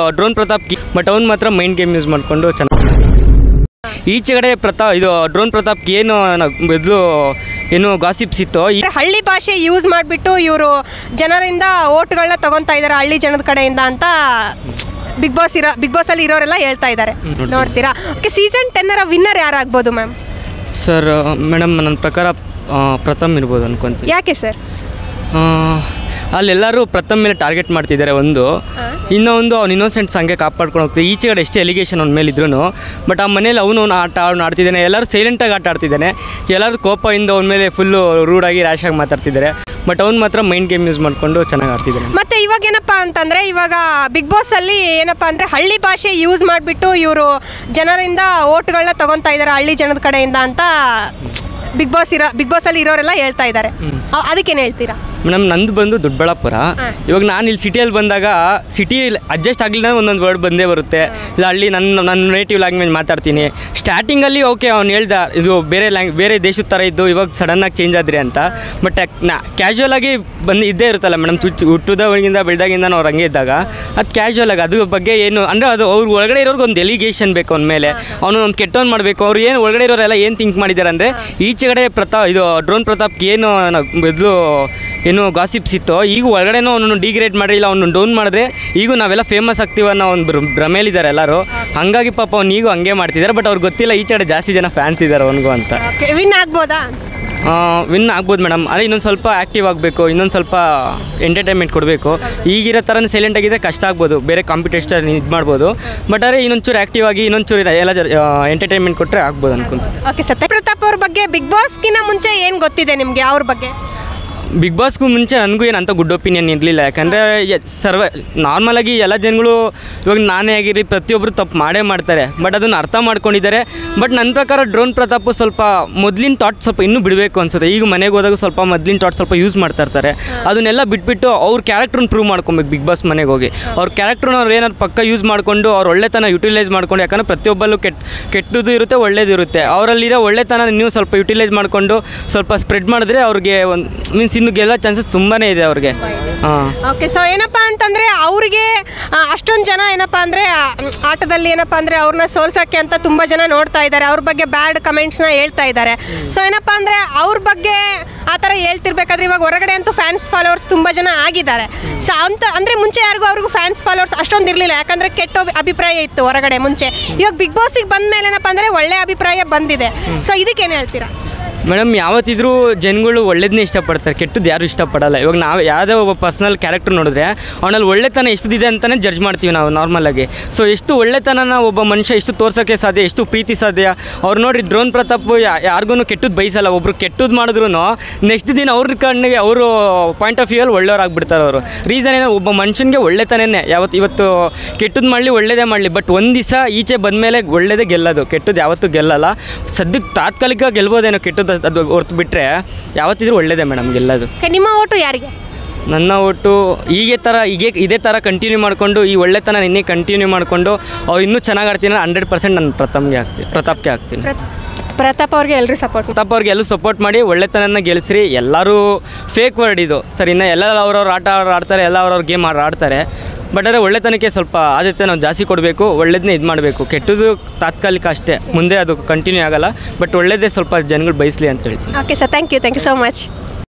Drone Pratap but ಅವ್ನು ಮಾತ್ರ mind game use ಮಾಡಿಕೊಂಡು ಚೆನ್ನಾಗಿ ಈಚೆಗಡೆ ಪ್ರತಾಪ್ ಇದು ಡ್ರೋನ್ ಪ್ರತಾಪ್ಗೆ ಏನು ನ- ಇದು ಏನು ಗಾಸಿಪ್ಸ್ ಇತ್ತು ಈ ಅಂದ್ರೆ ಹಳ್ಳಿ ಭಾಷೆ ಯೂಸ್ ಮಾಡಿಬಿಟ್ಟು ಇವರು ಜನರಿಂದ ಓಟ್ಗಳನ್ನ ತಗೊಂತಾ ಇದ್ದಾರೆ ಹಳ್ಳಿ ಜನದ ಕಡೆಯಿಂದ ಅಂತ ಬಿಗ್ ಬಾಸ್ ಇರೋ ಬಿಗ್ ಬಾಸ್ ಅಲ್ಲಿ ಇರೋರೆಲ್ಲ ಹೇಳ್ತಾ ಇದ್ದಾರೆ ನೋಡ್ತೀನಿ. ನೋಡ್ತೀರಾ ಓಕೆ ಸೀಸನ್ ಟೆನ್ನರ ವಿನ್ನರ್ ಯಾರಾಗ್ಬೋದು ಮ್ಯಾಮ್ ಸರ್ ಮೇಡಮ್ ನನ್ನ ಪ್ರಕಾರ ಆ, ಪ್ರಥಮ್ ಇರ್ಬೋದು ಅನ್ಕೊಂತೀನಿ ಯಾಕೆ ಸರ್ ಆ, ಅಲ್ಲೆಲ್ಲರೂ ಪ್ರಥಮ್ ಮೇಲೆ ಟಾರ್ಗೆಟ್ ಮಾಡ್ತಿದ್ದಾರೆ ಒಂದು ಇನ್ನೂ ಒಂದು ಅವ್ನು ಇನ್ನೋಸೆಂಟ್ಸ್ ಹಂಗೆ ಕಾಪಾಡ್ಕೊಂಡು ಹೋಗ್ತಿದ್ದೆ ಈಚೆ ಕಡೆ ಎಷ್ಟೇ ಎಲಿಗೇಷನ್ ಅವ್ನ ಮೇಲೆ ಇದ್ರೂ ಬಟ್ ಆ ಮನೇಲಿ ಅವನು ಅವ್ನು ಆಟ ಅವ್ನು ಆಡ್ತಿದ್ದಾನೆ ಎಲ್ಲರೂ ಸೈಲೆಂಟಾಗಿ ಆಟ ಆಡ್ತಿದ್ದಾನೆ ಎಲ್ಲರೂ ಕೋಪದಿಂದ ಅವನ ಮೇಲೆ ಫುಲ್ಲು ರೂಡಾಗಿ ರ್ಯಾಶಾಗಿ ಮಾತಾಡ್ತಿದ್ದಾರೆ ಬಟ್ ಅವ್ನು ಮಾತ್ರ ಮೈಂಡ್ ಗೇಮ್ ಯೂಸ್ ಮಾಡಿಕೊಂಡು ಚೆನ್ನಾಗಿ ಆಡ್ತಿದ್ದಾನೆ ಮತ್ತೆ ಇವಾಗ ಏನಪ್ಪಾ ಅಂತಂದ್ರೆ ಇವಾಗ ಬಿಗ್ ಬಾಸ್ ಅಲ್ಲಿ ಏನಪ್ಪಾ ಅಂದ್ರೆ ಹಳ್ಳಿ ಭಾಷೆ ಯೂಸ್ ಮಾಡಿಬಿಟ್ಟು ಇವರು ಜನರಿಂದ ಓಟ್ಗಳನ್ನ ತಗೊಂತಾ ಇದ್ದಾರೆ ಹಳ್ಳಿ ಜನದ ಕಡೆಯಿಂದ ಅಂತ ಬಿಗ್ ಬಾಸ್ ಇರೋ ಬಿಗ್ ಬಾಸ್ ಅಲ್ಲಿ ಇರೋರೆಲ್ಲ ಹೇಳ್ತಾ ಇದ್ದಾರೆ ಅ- ಅದಕ್ಕೇನು ಹೇಳ್ತೀರಾ ಮೇಡಮ್ ನಂದು ಬಂದು ದೊಡ್ಡಬಳ್ಳಾಪುರ ಹಾ. ಇವಾಗ ನಾನು ಇಲ್ಲಿ ಸಿಟಿಯಲ್ಲಿ ಬಂದಾಗ ಸಿಟಿ ಅಡ್ಜಸ್ಟ್ ಆಗಲಿಲ್ಲ ಒಂದೊಂದು ವರ್ಡ್ ಬಂದೇ ಬರುತ್ತೆ ಇಲ್ಲ ಹಳ್ಳಿ ನನ್ನ ನನ್ನ ನೇಟಿವ್ ಲ್ಯಾಂಗ್ವೇಜ್ ಮಾತಾಡ್ತೀನಿ ಸ್ಟಾರ್ಟಿಂಗಲ್ಲಿ ಓಕೆ ಅವ್ನು ಹೇಳ್ದ ಇದು ಬೇರೆ ಲ್ಯಾಂಗ್ ಬೇರೆ ದೇಶದ ಥರ ಇದ್ದು ಇವಾಗ ಸಡನ್ನಾಗಿ ಚೇಂಜ್ ಆದ್ರಿ ಅಂತ ಬಟ್ ನಾ ಕ್ಯಾಶುವಲ್ ಆಗಿ ಬಂದು ಇದ್ದೇ ಇರುತ್ತಲ್ಲ ಮೇಡಮ್ ಚುಚ್ಚು ಹುಟ್ಟುದವಳಿಗಿಂದ ಬೆಳೆದಾಗಿಂದ ಅವ್ರು ಹಂಗೆ ಇದ್ದಾಗ ಅದು ಕ್ಯಾಶುವಲ್ ಆಗಿ ಅದ್ರ ಬಗ್ಗೆ ಏನು ಅಂದರೆ ಅದು ಅವ್ರ ಒಳಗಡೆ ಇರೋರ್ಗೆ ಒಂದು ಎಲಿಗೇಷನ್ ಬೇಕು ಅವ್ನ ಮೇಲೆ ಅವನು ಒಂದು ಕೆಟ್ಟವನು ಮಾಡಬೇಕು ಅವ್ರು ಏನು ಒಳಗಡೆ ಇರೋರೆಲ್ಲ ಏನು ಥಿಂಕ್ ಮಾಡಿದ್ದಾರೆ ಅಂದರೆ ಈಚೆಗಡೆ ಪ್ರತಾಪ್ ಇದು ಡ್ರೋನ್ ಪ್ರತಾಪ್ಗೆ ಏನು ನ- ಇದು ಏನು ಗಾಸಿಪ್ಸ್ ಇತ್ತು ಈಗ ಒಳಗಡೆನೂ ಅವನನ್ನು ಡಿಗ್ರೇಡ್ ಮಾಡಿ ಇಲ್ಲ ಅವನು ಡೌನ್ ಮಾಡಿದ್ರೆ ಈಗ ನಾವೆಲ್ಲ ಫೇಮಸ್ ಆಗ್ತೀವಿ ಅನ್ನೋ ಒಂದು ಭ್ರ- ಭ್ರಮೇಲಿದ್ದಾರೆ ಎಲ್ಲರೂ ಹಂಗಾಗಿ ಪಾಪ ಅವ್ನು ಈಗೂ ಹಂಗೆ ಮಾಡ್ತಿದ್ದಾರೆ ಬಟ್ ಅವ್ರಿಗೆ ಗೊತ್ತಿಲ್ಲ ಈಚೆ ಕಡೆ ಜಾಸ್ತಿ ಜನ ಫ್ಯಾನ್ಸ್ ಇದ್ದಾರೆ ಅವನಿಗೂ ಅಂತ ಓಕೆ ವಿನ್ ಆಗ್ಬೋದಾ ವಿನ್ ಆಗ್ಬೋದು ಮೇಡಮ್ ಅದೇ ಇನ್ನೊಂದು ಸ್ವಲ್ಪ ಆ್ಯಕ್ಟಿವ್ ಆಗಬೇಕು ಇನ್ನೊಂದು ಸ್ವಲ್ಪ ಎಂಟರ್ಟೈನ್ಮೆಂಟ್ ಕೊಡಬೇಕು ಈಗಿರೋ ಥರನೇ ಸೈಲೆಂಟ್ ಆಗಿದ್ರೆ ಕಷ್ಟ ಆಗ್ಬೋದು ಬೇರೆ ಕಾಂಪಿಟೇಷನ್ ಇದು ಮಾಡ್ಬೋದು ಬಟ್ ಆದರೆ ಇನ್ನೊಂಚೂರು ಆ್ಯಕ್ಟಿವ್ ಆಗಿ ಇನ್ನೊಂಚೂರು ಎಲ್ಲ ಎಂಟರ್ಟೈನ್ಮೆಂಟ್ ಕೊಟ್ಟರೆ ಆಗ್ಬೋದು ಅನ್ಕೊಂತೀನಿ ಓಕೆ ಸತ್ಯ ಪ್ರತಾಪ್ ಅವ್ರ ಬಗ್ಗೆ ಬಿಗ್ ಬಾಸ್ಗಿನ ಮುಂಚೆ ಏನು ಗೊತ್ತಿದೆ ನಿಮಗೆ ಅವ್ರ ಬಗ್ಗೆ ಬಿಗ್ ಬಾಸ್ಗೂ ಮುಂಚೆ ನನಗೂ ಏನು ಅಂತ ಗುಡ್ ಒಪಿನಿಯನ್ ಇರಲಿಲ್ಲ ಯಾಕಂದರೆ ಸರ್ವ ನಾರ್ಮಲಾಗಿ ಎಲ್ಲ ಜನಗಳು ಇವಾಗ ನಾನೇ ಆಗಿರಲಿ ಪ್ರತಿಯೊಬ್ಬರು ತಪ್ಪು ಮಾಡೇ ಮಾಡ್ತಾರೆ ಬಟ್ ಅದನ್ನು ಅರ್ಥ ಮಾಡ್ಕೊಂಡಿದ್ದಾರೆ ಬಟ್ ನನ್ನ ಪ್ರಕಾರ ಡ್ರೋನ್ ಪ್ರತಾಪ್ ಸ್ವಲ್ಪ ಮೊದಲಿನ ಥಾಟ್ ಸ್ವಲ್ಪ ಇನ್ನೂ ಬಿಡಬೇಕು ಅನ್ಸುತ್ತೆ ಈಗ ಮನೆಗೆ ಹೋದಾಗ ಸ್ವಲ್ಪ ಮೊದಲಿನ ಥಾಟ್ ಸ್ವಲ್ಪ ಯೂಸ್ ಮಾಡ್ತಾ ಇರ್ತಾರೆ ಅದನ್ನೆಲ್ಲ ಬಿಟ್ಬಿಟ್ಟು ಅವ್ರ ಕ್ಯಾರೆಕ್ಟ್ರನ್ನ ಪ್ರೂವ್ ಮಾಡ್ಕೊಬೇಕು ಬಿಗ್ ಬಾಸ್ ಮನೆಗೆ ಹೋಗಿ ಅವ್ರ ಕ್ಯಾರೆಕ್ಟ್ರನ್ನ ಅವ್ರು ಏನಾದ್ರು ಪಕ್ಕ ಯೂಸ್ ಮಾಡಿಕೊಂಡು ಅವ್ರ ಒಳ್ಳೆತನ ಯುಟಿಲೈಸ್ ಮಾಡ್ಕೊಂಡು ಯಾಕಂದರೆ ಪ್ರತಿಯೊಬ್ಬಲ್ಲೂ ಕೆಟ್ಟ ಕೆಟ್ಟದ್ದು ಇರುತ್ತೆ ಒಳ್ಳೇದು ಇರುತ್ತೆ ಅವರಲ್ಲಿರೋ ಒಳ್ಳೆತನ ನೀವು ಸ್ವಲ್ಪ ಯುಟಿಲೈಸ್ ಮಾಡಿಕೊಂಡು ಸ್ವಲ್ಪ ಸ್ಪ್ರೆಡ್ ಮಾಡಿದ್ರೆ ಅವ್ರಿಗೆ ಒಂದು ಮೀನ್ಸ್ ಇನ್ನು ಗೆಲ್ಲೋ ಚಾನ್ಸಸ್ ತುಂಬಾ ಇದೆ ಅವ್ರಿಗೆ ಹಾಂ ಓಕೆ ಸೊ ಏನಪ್ಪಾ ಅಂತಂದ್ರೆ ಅವ್ರಿಗೆ ಅಷ್ಟೊಂದು ಜನ ಏನಪ್ಪಾ ಅಂದ್ರೆ ಆ, ಮ್, ಆಟದಲ್ಲಿ ಏನಪ್ಪಾ ಅಂದ್ರೆ ಅವ್ರನ್ನ ಸೋಲ್ಸಕ್ಕೆ ಅಂತ ತುಂಬಾ ಜನ ನೋಡ್ತಾ ಇದ್ದಾರೆ ಅವ್ರ ಬಗ್ಗೆ ಬ್ಯಾಡ್ ಕಮೆಂಟ್ಸ್ನ ಹೇಳ್ತಾ ಇದ್ದಾರೆ ಸೊ ಏನಪ್ಪಾ ಅಂದ್ರೆ ಅವ್ರ ಬಗ್ಗೆ ಆ ಥರ ಹೇಳ್ತಿರ್ಬೇಕಾದ್ರೆ ಇವಾಗ ಹೊರಗಡೆ ಅಂತೂ ಫ್ಯಾನ್ಸ್ ಫಾಲೋವರ್ಸ್ ತುಂಬಾ ಜನ ಆಗಿದ್ದಾರೆ ಸೊ ಅಂತ ಅಂದ್ರೆ ಮುಂಚೆ ಯಾರಿಗೂ ಅವ್ರಿಗೂ ಫ್ಯಾನ್ಸ್ ಫಾಲೋವರ್ಸ್ ಅಷ್ಟೊಂದು ಇರಲಿಲ್ಲ ಯಾಕಂದ್ರೆ ಕೆಟ್ಟ ಅಭಿ- ಅಭಿಪ್ರಾಯ ಇತ್ತು ಹೊರಗಡೆ ಮುಂಚೆ ಇವಾಗ ಬಿಗ್ ಬಾಸಿಗೆ ಬಂದ ಮೇಲೆ ಏನಪ್ಪಾ ಅಂದ್ರೆ ಒಳ್ಳೆ ಅಭಿಪ್ರಾಯ ಬಂದಿದೆ ಸೊ ಇದಕ್ಕೇನು ಹೇಳ್ತೀರಾ ಮೇಡಮ್ ಯಾವತ್ತಿದ್ರೂ ಜನಗಳು ಒಳ್ಳೇದನ್ನೇ ಇಷ್ಟಪಡ್ತಾರೆ ಕೆಟ್ಟದ್ದು ಯಾರು ಇಷ್ಟಪಡಲ್ಲ ಇವಾಗ ನಾವು ಯಾವುದೇ ಒಬ್ಬ ಪರ್ಸ್ನಲ್ ಕ್ಯಾರೆಕ್ಟರ್ ನೋಡಿದ್ರೆ ಅವನಲ್ಲಿ ಒಳ್ಳೆತನ ಎಷ್ಟಿದೆ ಅಂತಲೇ ಜಡ್ಜ್ ಮಾಡ್ತೀವಿ ನಾವು ನಾರ್ಮಲಾಗಿ ಸೊ ಎಷ್ಟು ಒಳ್ಳೆತನನ ಒಬ್ಬ ಮನುಷ್ಯ ಎಷ್ಟು ತೋರ್ಸೋಕ್ಕೆ ಸಾಧ್ಯ ಎಷ್ಟು ಪ್ರೀತಿ ಸಾಧ್ಯ ಅವ್ರು ನೋಡ್ರಿ ಡ್ರೋನ್ ಪ್ರತಾಪ್ ಯಾರಿಗೂ ಕೆಟ್ಟದ್ದು ಬಯಸಲ್ಲ ಒಬ್ರು ಕೆಟ್ಟದ್ದು ಮಾಡಿದ್ರು ನೆಕ್ಸ್ಟ್ ದಿನ ಅವ್ರ ಕಣ್ಣಿಗೆ ಅವರು ಪಾಯಿಂಟ್ ಆಫ್ ವ್ಯೂಯಲ್ಲಿ ಒಳ್ಳೆಯವ್ರಾಗ್ಬಿಡ್ತಾರೆ ಅವರು ರೀಸನ್ ಏನೋ ಒಬ್ಬ ಮನುಷ್ಯನಿಗೆ ಒಳ್ಳೆತನೇ ಯಾವತ್ತು ಇವತ್ತು ಕೆಟ್ಟದ್ದು ಮಾಡಲಿ ಒಳ್ಳೇದೇ ಮಾಡಲಿ ಬಟ್ ಒಂದು ದಿವಸ ಈಚೆ ಬಂದಮೇಲೆ ಒಳ್ಳೇದೇ ಗೆಲ್ಲೋದು ಕೆಟ್ಟದ್ದು ಯಾವತ್ತೂ ಗೆಲ್ಲಲ್ಲ ಸದ್ಯಕ್ಕೆ ತಾತ್ಕಾಲಿಕ ಗೆಲ್ಬೋದೇನೋ ಕೆಟ್ಟದ್ದು ಅದು ಹೊರ್ತು ಬಿಟ್ಟರೆ ಯಾವತ್ತಿದ್ರೂ ಒಳ್ಳೇದೇ ಮೇಡಮ್ ಗೆಲ್ಲೋದು Okay, ನಿಮ್ಮ ಓಟು ಯಾರಿಗೆ ನನ್ನ ಒಟ್ಟು ಹೀಗೆ ಥರ ಹೀಗೆ ಇದೇ ಥರ ಕಂಟಿನ್ಯೂ ಮಾಡಿಕೊಂಡು ಈ ಒಳ್ಳೆತನ ನಿನ್ನೆ ಕಂಟಿನ್ಯೂ ಮಾಡಿಕೊಂಡು ಅವ್ರು ಇನ್ನೂ ಚೆನ್ನಾಗಿ ಆಡ್ತೀನಿ ಹಂಡ್ರೆಡ್ ಪರ್ಸೆಂಟ್ ನಾನು ಪ್ರಥಮ್ಗೆ ಹಾಕ್ತೀನಿ ಪ್ರತಾಪ್ಗೆ ಹಾಕ್ತೀನಿ ಪ್ರತ್- ಪ್ರತಾಪ್ ಅವ್ರಿಗೆ ಎಲ್ಲರೂ ಸಪೋರ್ಟ್ ಪ್ರತಾಪ್ ಅವ್ರಿಗೆ ಎಲ್ಲೂ ಸಪೋರ್ಟ್ ಮಾಡಿ ಒಳ್ಳೆತನನ ಗೆಲ್ಲಿಸ್ರಿ ಎಲ್ಲರೂ ಫೇಕ್ ವರ್ಡ್ ಇದು ಸರಿ ಇನ್ನು ಎಲ್ಲ ಅವ್ರವ್ರು ಆಟ ಆಡ್- ಆಡ್ತಾರೆ ಎಲ್ಲ ಅವ್ರವ್ರ ಗೇಮ್ ಆಡ್ತಾರೆ ಬಟ್ ಆದರೆ ಒಳ್ಳೆತನಕ್ಕೆ ಸ್ವಲ್ಪ ಆದ್ಯತೆ ನಾವು ಜಾಸ್ತಿ ಕೊಡಬೇಕು ಒಳ್ಳೇದನ್ನೇ ಇದು ಮಾಡಬೇಕು ಕೆಟ್ಟದ್ದು ತಾತ್ಕಾಲಿಕ ಅಷ್ಟೇ ಮುಂದೆ ಅದು ಕಂಟಿನ್ಯೂ ಆಗಲ್ಲ ಬಟ್ ಒಳ್ಳೇದೇ ಸ್ವಲ್ಪ ಜನಗಳು ಬಯಸಲಿ ಅಂತ ಹೇಳ್ತೀನಿ okay sir thank you thank you so much